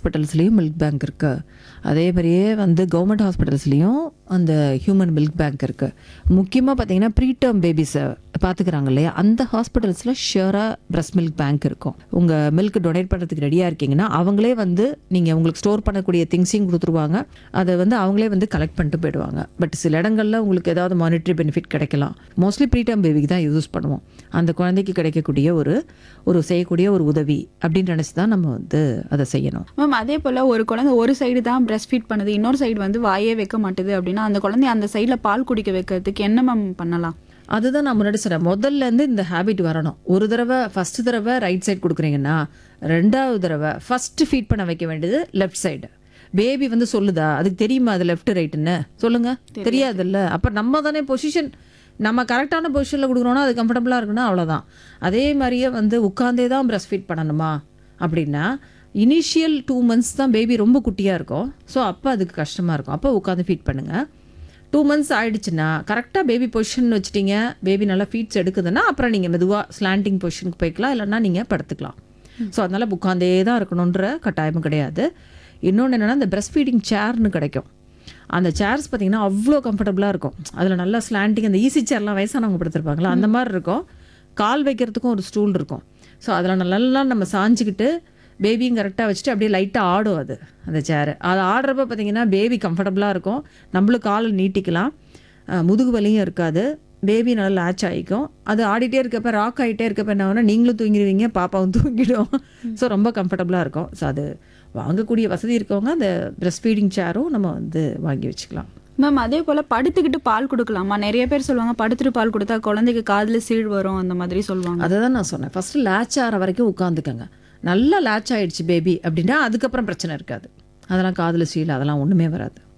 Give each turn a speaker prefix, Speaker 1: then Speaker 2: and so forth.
Speaker 1: ஹாஸ்பிட்டல்ஸ்லேயும் milk bank இருக்குது அதே மாதிரியே வந்து கவர்மெண்ட் ஹாஸ்பிட்டல்ஸ்லேயும் அந்த ஹியூமன் மில்க் பேங்க் இருக்குது முக்கியமாக பார்த்தீங்கன்னா ப்ரீடேர்ம் பேபிஸை பார்த்துக்கிறாங்க இல்லையா அந்த ஹாஸ்பிட்டல்ஸில் ஷியராக பிரஸ்ட் மில்க் பேங்க் இருக்கும் உங்கள் மில்க் டொனேட் பண்ணுறதுக்கு ரெடியாக இருக்கீங்கன்னா அவங்களே வந்து நீங்கள் உங்களுக்கு ஸ்டோர் பண்ணக்கூடிய திங்ஸையும் கொடுத்துருவாங்க அதை வந்து அவங்களே வந்து கலெக்ட் பண்ணிட்டு போயிடுவாங்க பட் சில இடங்களில் உங்களுக்கு ஏதாவது மானிட்டரி பெனிஃபிட் கிடைக்கலாம் மோஸ்ட்லி ப்ரீடம் பேபிக்கு தான் யூஸ் பண்ணுவோம் அந்த குழந்தைக்கு கிடைக்கக்கூடிய ஒரு ஒரு செய்யக்கூடிய ஒரு உதவி அப்படின்னு நினச்சி தான் நம்ம வந்து அதை செய்யணும்
Speaker 2: மேம் அதே போல் ஒரு குழந்தை ஒரு சைடு தான் பிரஸ்ட் ஃபீட் பண்ணுது இன்னொரு சைடு வந்து வாயே வைக்க மாட்டுது அப்படின்னா அந்த குழந்தைய அந்த சைடில் பால் குடிக்க வைக்கிறதுக்கு என்ன மேம் பண்ணலாம்
Speaker 1: அதுதான் நான் முன்னாடி சொன்னேன் முதல்ல இருந்து இந்த ஹேபிட் வரணும் ஒரு தடவை ஃபர்ஸ்ட் தடவை ரைட் சைடு கொடுக்குறீங்கன்னா ரெண்டாவது தடவை ஃபர்ஸ்ட் ஃபீட் பண்ண வைக்க வேண்டியது லெஃப்ட் சைடு பேபி வந்து சொல்லுதா அதுக்கு தெரியுமா அது லெஃப்ட் ரைட்டுன்னு சொல்லுங்க தெரியாதுல்ல அப்போ நம்ம தானே பொசிஷன் நம்ம கரெக்டான பொசிஷனில் கொடுக்குறோன்னா அது கம்ஃபர்டபுளாக இருக்குன்னா அவ்வளோதான் அதே மாதிரியே வந்து உட்காந்தே தான் பிரஸ்ட் ஃபீட் பண்ணணுமா அப்படின்னா இனிஷியல் டூ மந்த்ஸ் தான் பேபி ரொம்ப குட்டியாக இருக்கும் ஸோ அப்போ அதுக்கு கஷ்டமாக இருக்கும் அப்போ உட்காந்து ஃபீட் பண்ணுங்கள் டூ மந்த்ஸ் ஆயிடுச்சுன்னா கரெக்டாக பேபி பொசிஷன் வச்சுட்டீங்க பேபி நல்லா ஃபீட்ஸ் எடுக்குதுன்னா அப்புறம் நீங்கள் மெதுவாக ஸ்லாண்டிங் பொசிஷனுக்கு போய்க்கலாம் இல்லைன்னா நீங்கள் படுத்துக்கலாம் ஸோ அதனால் உட்காந்தே தான் இருக்கணுன்ற கட்டாயமும் கிடையாது இன்னொன்று என்னென்னா இந்த பிரஸ்ட் ஃபீடிங் சேர்னு கிடைக்கும் அந்த சேர்ஸ் பார்த்தீங்கன்னா அவ்வளோ கம்ஃபர்டபுளாக இருக்கும் அதில் நல்லா ஸ்லாண்டிங் அந்த ஈஸி சேர்லாம் வயசானவங்க படுத்திருப்பாங்களா அந்த மாதிரி இருக்கும் கால் வைக்கிறதுக்கும் ஒரு ஸ்டூல் இருக்கும் ஸோ அதில் நல்லா நம்ம சாஞ்சிக்கிட்டு பேபியும் கரெக்டாக வச்சுட்டு அப்படியே லைட்டாக ஆடும் அது அந்த சேரு அது ஆடுறப்ப பார்த்தீங்கன்னா பேபி கம்ஃபர்டபுளாக இருக்கும் நம்மளும் காலை நீட்டிக்கலாம் அஹ் முதுகு வலியும் இருக்காது பேபி நல்லா லேட்ச் ஆகிக்கும் அது ஆடிட்டே இருக்கப்ப ராக் ஆகிட்டே இருக்கப்ப என்ன ஆகும்னா நீங்களும் தூங்கிடுவீங்க பாப்பாவும் தூங்கிடும் ஸோ ரொம்ப கம்ஃபர்டபுளாக இருக்கும் ஸோ அது வாங்கக்கூடிய வசதி இருக்கவங்க அந்த பிரஸ்ட் ஃபீடிங் சேரும் நம்ம வந்து வாங்கி வச்சுக்கலாம்
Speaker 2: மேம் அதே போல் படுத்துக்கிட்டு பால் கொடுக்கலாமா நிறைய பேர் சொல்லுவாங்க படுத்துட்டு பால் கொடுத்தா குழந்தைக்கு காதில் சீழ் வரும் அந்த மாதிரி சொல்லுவாங்க
Speaker 1: அதை தான் நான் சொன்னேன் ஃபஸ்ட்டு லேட்ச் ஆகிற வரைக்கும் உட்காந்துக்கங்க நல்லா லேட்ச் ஆயிடுச்சு பேபி அப்படின்னா அதுக்கப்புறம் பிரச்சனை இருக்காது அதெல்லாம் காதில் சீல் அதெல்லாம் ஒன்றுமே வராது